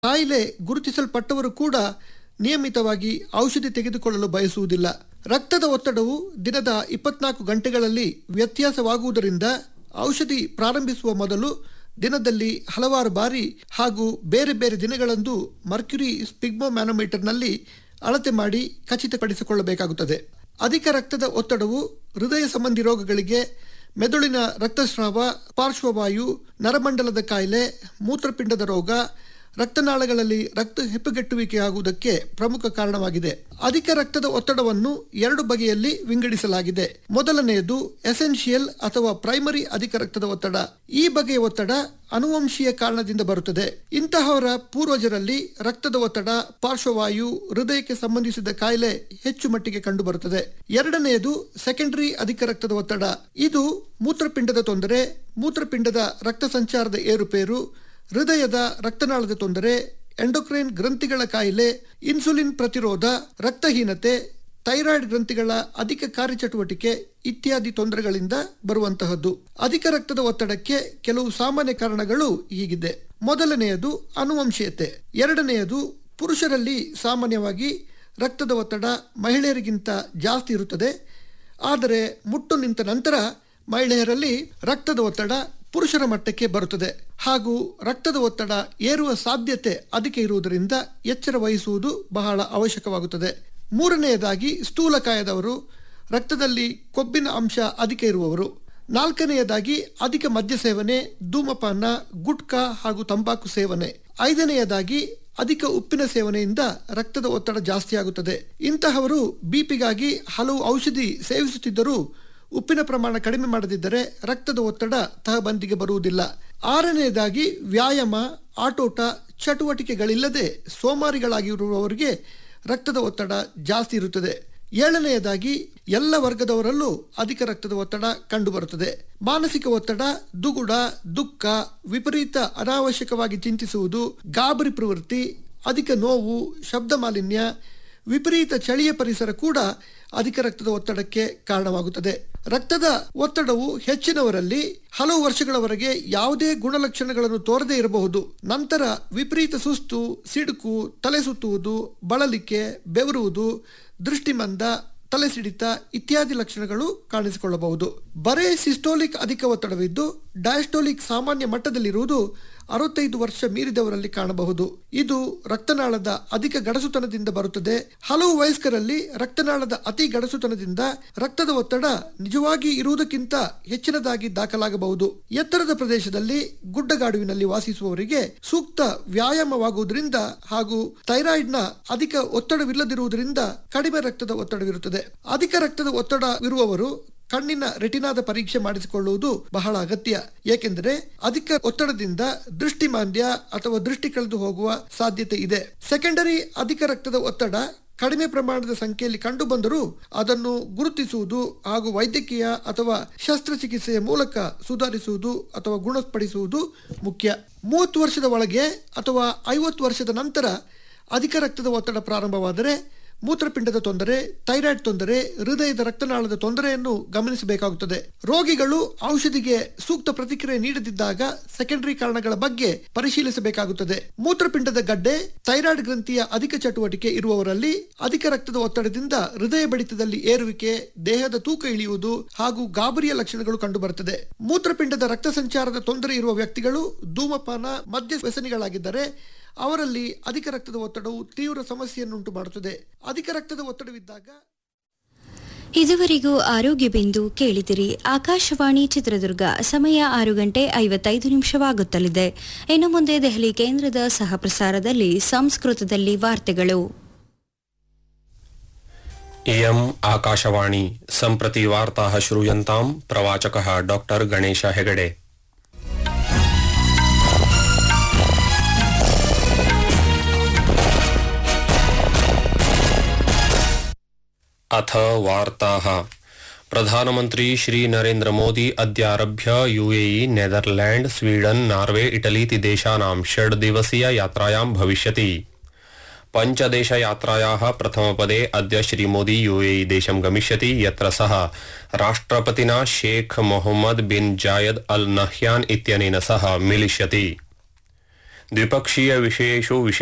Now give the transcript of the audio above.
ಕಾಯಿಲೆ ಗುರುತಿಸಲ್ಪಟ್ಟವರು ಕೂಡ ನಿಯಮಿತವಾಗಿ ಔಷಧಿ ತೆಗೆದುಕೊಳ್ಳಲು ಬಯಸುವುದಿಲ್ಲ ರಕ್ತದ ಒತ್ತಡವು ದಿನದ ಇಪ್ಪತ್ನಾಲ್ಕು ಗಂಟೆಗಳಲ್ಲಿ ವ್ಯತ್ಯಾಸವಾಗುವುದರಿಂದ ಔಷಧಿ ಪ್ರಾರಂಭಿಸುವ ಮೊದಲು ದಿನದಲ್ಲಿ ಹಲವಾರು ಬಾರಿ ಹಾಗೂ ಬೇರೆ ಬೇರೆ ದಿನಗಳಂದು ಮರ್ಕ್ಯುರಿ ಸ್ಪಿಗ್ಮೋಮ್ಯಾನೋಮೀಟರ್ನಲ್ಲಿ ಅಳತೆ ಮಾಡಿ ಖಚಿತಪಡಿಸಿಕೊಳ್ಳಬೇಕಾಗುತ್ತದೆ ಅಧಿಕ ರಕ್ತದ ಒತ್ತಡವು ಹೃದಯ ಸಂಬಂಧಿ ರೋಗಗಳಿಗೆ ಮೆದುಳಿನ ರಕ್ತಸ್ರಾವ ಪಾರ್ಶ್ವವಾಯು ನರಮಂಡಲದ ಕಾಯಿಲೆ ಮೂತ್ರಪಿಂಡದ ರೋಗ ರಕ್ತನಾಳಗಳಲ್ಲಿ ರಕ್ತ ಹೆಪ್ಪುಗಟ್ಟುವಿಕೆಯಾಗುವುದಕ್ಕೆ ಪ್ರಮುಖ ಕಾರಣವಾಗಿದೆ ಅಧಿಕ ರಕ್ತದ ಒತ್ತಡವನ್ನು ಎರಡು ಬಗೆಯಲ್ಲಿ ವಿಂಗಡಿಸಲಾಗಿದೆ ಮೊದಲನೆಯದು ಎಸೆನ್ಷಿಯಲ್ ಅಥವಾ ಪ್ರೈಮರಿ ಅಧಿಕ ರಕ್ತದ ಒತ್ತಡ ಈ ಬಗೆಯ ಒತ್ತಡ ಅನುವಂಶೀಯ ಕಾರಣದಿಂದ ಬರುತ್ತದೆ ಇಂತಹವರ ಪೂರ್ವಜರಲ್ಲಿ ರಕ್ತದ ಒತ್ತಡ ಪಾರ್ಶ್ವವಾಯು ಹೃದಯಕ್ಕೆ ಸಂಬಂಧಿಸಿದ ಕಾಯಿಲೆ ಹೆಚ್ಚು ಮಟ್ಟಿಗೆ ಕಂಡುಬರುತ್ತದೆ ಎರಡನೆಯದು ಸೆಕೆಂಡರಿ ಅಧಿಕ ರಕ್ತದ ಒತ್ತಡ ಇದು ಮೂತ್ರಪಿಂಡದ ತೊಂದರೆ ಮೂತ್ರಪಿಂಡದ ರಕ್ತ ಸಂಚಾರದ ಏರುಪೇರು ಹೃದಯದ ರಕ್ತನಾಳದ ತೊಂದರೆ ಎಂಡೋಕ್ರೈನ್ ಗ್ರಂಥಿಗಳ ಕಾಯಿಲೆ ಇನ್ಸುಲಿನ್ ಪ್ರತಿರೋಧ ರಕ್ತಹೀನತೆ ಥೈರಾಯ್ಡ್ ಗ್ರಂಥಿಗಳ ಅಧಿಕ ಕಾರ್ಯಚಟುವಟಿಕೆ ಇತ್ಯಾದಿ ತೊಂದರೆಗಳಿಂದ ಬರುವಂತಹದ್ದು ಅಧಿಕ ರಕ್ತದ ಒತ್ತಡಕ್ಕೆ ಕೆಲವು ಸಾಮಾನ್ಯ ಕಾರಣಗಳು ಹೀಗಿದೆ ಮೊದಲನೆಯದು ಅನುವಂಶೀಯತೆ ಎರಡನೆಯದು ಪುರುಷರಲ್ಲಿ ಸಾಮಾನ್ಯವಾಗಿ ರಕ್ತದ ಒತ್ತಡ ಮಹಿಳೆಯರಿಗಿಂತ ಜಾಸ್ತಿ ಇರುತ್ತದೆ ಆದರೆ ಮುಟ್ಟು ನಿಂತ ನಂತರ ಮಹಿಳೆಯರಲ್ಲಿ ರಕ್ತದ ಒತ್ತಡ ಪುರುಷರ ಮಟ್ಟಕ್ಕೆ ಬರುತ್ತದೆ ಹಾಗೂ ರಕ್ತದ ಒತ್ತಡ ಏರುವ ಸಾಧ್ಯತೆ ಅಧಿಕ ಇರುವುದರಿಂದ ಎಚ್ಚರ ವಹಿಸುವುದು ಬಹಳ ಅವಶ್ಯಕವಾಗುತ್ತದೆ ಮೂರನೆಯದಾಗಿ ಸ್ಥೂಲಕಾಯದವರು ರಕ್ತದಲ್ಲಿ ಕೊಬ್ಬಿನ ಅಂಶ ಅಧಿಕ ಇರುವವರು ನಾಲ್ಕನೆಯದಾಗಿ ಅಧಿಕ ಮದ್ಯ ಸೇವನೆ ಧೂಮಪಾನ ಗುಟ್ಕಾ ಹಾಗೂ ತಂಬಾಕು ಸೇವನೆ ಐದನೆಯದಾಗಿ ಅಧಿಕ ಉಪ್ಪಿನ ಸೇವನೆಯಿಂದ ರಕ್ತದ ಒತ್ತಡ ಜಾಸ್ತಿಯಾಗುತ್ತದೆ ಇಂತಹವರು ಬಿಪಿಗಾಗಿ ಹಲವು ಔಷಧಿ ಸೇವಿಸುತ್ತಿದ್ದರೂ ಉಪ್ಪಿನ ಪ್ರಮಾಣ ಕಡಿಮೆ ಮಾಡದಿದ್ದರೆ ರಕ್ತದ ಒತ್ತಡ ತಹಬಂದಿಗೆ ಬರುವುದಿಲ್ಲ ಆರನೆಯದಾಗಿ ವ್ಯಾಯಾಮ ಆಟೋಟ ಚಟುವಟಿಕೆಗಳಿಲ್ಲದೆ ಸೋಮಾರಿಗಳಾಗಿರುವವರಿಗೆ ರಕ್ತದ ಒತ್ತಡ ಜಾಸ್ತಿ ಇರುತ್ತದೆ ಏಳನೆಯದಾಗಿ ಎಲ್ಲ ವರ್ಗದವರಲ್ಲೂ ಅಧಿಕ ರಕ್ತದ ಒತ್ತಡ ಕಂಡುಬರುತ್ತದೆ ಮಾನಸಿಕ ಒತ್ತಡ ದುಗುಡ ದುಃಖ ವಿಪರೀತ ಅನಾವಶ್ಯಕವಾಗಿ ಚಿಂತಿಸುವುದು ಗಾಬರಿ ಪ್ರವೃತ್ತಿ ಅಧಿಕ ನೋವು ಶಬ್ದ ಮಾಲಿನ್ಯ ವಿಪರೀತ ಚಳಿಯ ಪರಿಸರ ಕೂಡ ಅಧಿಕ ರಕ್ತದ ಒತ್ತಡಕ್ಕೆ ಕಾರಣವಾಗುತ್ತದೆ ರಕ್ತದ ಒತ್ತಡವು ಹೆಚ್ಚಿನವರಲ್ಲಿ ಹಲವು ವರ್ಷಗಳವರೆಗೆ ಯಾವುದೇ ಗುಣಲಕ್ಷಣಗಳನ್ನು ತೋರದೇ ಇರಬಹುದು ನಂತರ ವಿಪರೀತ ಸುಸ್ತು ಸಿಡುಕು ತಲೆ ಸುತ್ತುವುದು ಬಳಲಿಕೆ ಬೆವರುವುದು ದೃಷ್ಟಿಮಂದ ತಲೆ ಸಿಡಿತ ಇತ್ಯಾದಿ ಲಕ್ಷಣಗಳು ಕಾಣಿಸಿಕೊಳ್ಳಬಹುದು ಬರೇ ಸಿಸ್ಟೋಲಿಕ್ ಅಧಿಕ ಒತ್ತಡವಿದ್ದು ಡಯಾಸ್ಟೋಲಿಕ್ ಸಾಮಾನ್ಯ ಮಟ್ಟದಲ್ಲಿರುವುದು ಅರವತ್ತೈದು ವರ್ಷ ಮೀರಿದವರಲ್ಲಿ ಕಾಣಬಹುದು ಇದು ರಕ್ತನಾಳದ ಅಧಿಕ ಗಡಸುತನದಿಂದ ಬರುತ್ತದೆ ಹಲವು ವಯಸ್ಕರಲ್ಲಿ ರಕ್ತನಾಳದ ಅತಿ ಗಡಸುತನದಿಂದ ರಕ್ತದ ಒತ್ತಡ ನಿಜವಾಗಿ ಇರುವುದಕ್ಕಿಂತ ಹೆಚ್ಚಿನದಾಗಿ ದಾಖಲಾಗಬಹುದು ಎತ್ತರದ ಪ್ರದೇಶದಲ್ಲಿ ಗುಡ್ಡಗಾಡುವಿನಲ್ಲಿ ವಾಸಿಸುವವರಿಗೆ ಸೂಕ್ತ ವ್ಯಾಯಾಮವಾಗುವುದರಿಂದ ಹಾಗೂ ಥೈರಾಯ್ಡ್ನ ಅಧಿಕ ಒತ್ತಡವಿಲ್ಲದಿರುವುದರಿಂದ ಕಡಿಮೆ ರಕ್ತದ ಒತ್ತಡವಿರುತ್ತದೆ ಅಧಿಕ ರಕ್ತದ ಒತ್ತಡವಿರುವವರು ಕಣ್ಣಿನ ರೆಟಿನಾದ ಪರೀಕ್ಷೆ ಮಾಡಿಸಿಕೊಳ್ಳುವುದು ಬಹಳ ಅಗತ್ಯ ಏಕೆಂದರೆ ಅಧಿಕ ಒತ್ತಡದಿಂದ ದೃಷ್ಟಿಮಾಂದ್ಯ ಅಥವಾ ದೃಷ್ಟಿ ಕಳೆದು ಹೋಗುವ ಸಾಧ್ಯತೆ ಇದೆ ಸೆಕೆಂಡರಿ ಅಧಿಕ ರಕ್ತದ ಒತ್ತಡ ಕಡಿಮೆ ಪ್ರಮಾಣದ ಸಂಖ್ಯೆಯಲ್ಲಿ ಕಂಡುಬಂದರೂ ಅದನ್ನು ಗುರುತಿಸುವುದು ಹಾಗೂ ವೈದ್ಯಕೀಯ ಅಥವಾ ಶಸ್ತ್ರಚಿಕಿತ್ಸೆಯ ಮೂಲಕ ಸುಧಾರಿಸುವುದು ಅಥವಾ ಗುಣಪಡಿಸುವುದು ಮುಖ್ಯ ಮೂವತ್ತು ವರ್ಷದ ಒಳಗೆ ಅಥವಾ ಐವತ್ತು ವರ್ಷದ ನಂತರ ಅಧಿಕ ರಕ್ತದ ಒತ್ತಡ ಪ್ರಾರಂಭವಾದರೆ ಮೂತ್ರಪಿಂಡದ ತೊಂದರೆ ಥೈರಾಯ್ಡ್ ತೊಂದರೆ ಹೃದಯದ ರಕ್ತನಾಳದ ತೊಂದರೆಯನ್ನು ಗಮನಿಸಬೇಕಾಗುತ್ತದೆ ರೋಗಿಗಳು ಔಷಧಿಗೆ ಸೂಕ್ತ ಪ್ರತಿಕ್ರಿಯೆ ನೀಡದಿದ್ದಾಗ ಸೆಕೆಂಡರಿ ಕಾರಣಗಳ ಬಗ್ಗೆ ಪರಿಶೀಲಿಸಬೇಕಾಗುತ್ತದೆ ಮೂತ್ರಪಿಂಡದ ಗಡ್ಡೆ ಥೈರಾಯ್ಡ್ ಗ್ರಂಥಿಯ ಅಧಿಕ ಚಟುವಟಿಕೆ ಇರುವವರಲ್ಲಿ ಅಧಿಕ ರಕ್ತದ ಒತ್ತಡದಿಂದ ಹೃದಯ ಬಡಿತದಲ್ಲಿ ಏರುವಿಕೆ ದೇಹದ ತೂಕ ಇಳಿಯುವುದು ಹಾಗೂ ಗಾಬರಿಯ ಲಕ್ಷಣಗಳು ಕಂಡುಬರುತ್ತದೆ ಮೂತ್ರಪಿಂಡದ ರಕ್ತ ಸಂಚಾರದ ತೊಂದರೆ ಇರುವ ವ್ಯಕ್ತಿಗಳು ಧೂಮಪಾನ ಮದ್ಯ ವ್ಯಸನಿಗಳಾಗಿದ್ದರೆ ಅವರಲ್ಲಿ ಅಧಿಕ ರಕ್ತದ ಒತ್ತಡವು ತೀವ್ರ ಸಮಸ್ಯೆಯನ್ನುಂಟು ಮಾಡುತ್ತದೆ ಅಧಿಕ ರಕ್ತದ ಒತ್ತಡವಿದ್ದಾಗ ಇದುವರೆಗೂ ಆರೋಗ್ಯ ಬಿಂದು ಕೇಳಿದಿರಿ ಆಕಾಶವಾಣಿ ಚಿತ್ರದುರ್ಗ ಸಮಯ ಆರು ಗಂಟೆ ಐವತ್ತೈದು ನಿಮಿಷವಾಗುತ್ತಲಿದೆ ಇನ್ನು ಮುಂದೆ ದೆಹಲಿ ಕೇಂದ್ರದ ಸಹ ಪ್ರಸಾರದಲ್ಲಿ ಸಂಸ್ಕೃತದಲ್ಲಿ ವಾರ್ತೆಗಳು इयम् आकाशवाणी सम्प्रति वार्ताः श्रूयन्ताम् प्रवाचकः डॉक्टर् गणेश हेगडे अथ वार्ताः प्रधानमन्त्री श्रीनरेन्द्रमोदी अद्यारभ्य यूएई नेदरलैण्ड स्वीडन नार्वे इटलीति देशानां षड्दिवसीय यात्रायां भविष्यति पञ्चदेशयात्रायाः प्रथमपदे अद्य श्रीमोदी यूएई देशं गमिष्यति यत्र सः राष्ट्रपतिना शेख मोहम्मद बिन जायद अल नह्यान इत्यनेन सह मिलिष्यति द्विपक्षीय विषयेषु विशेष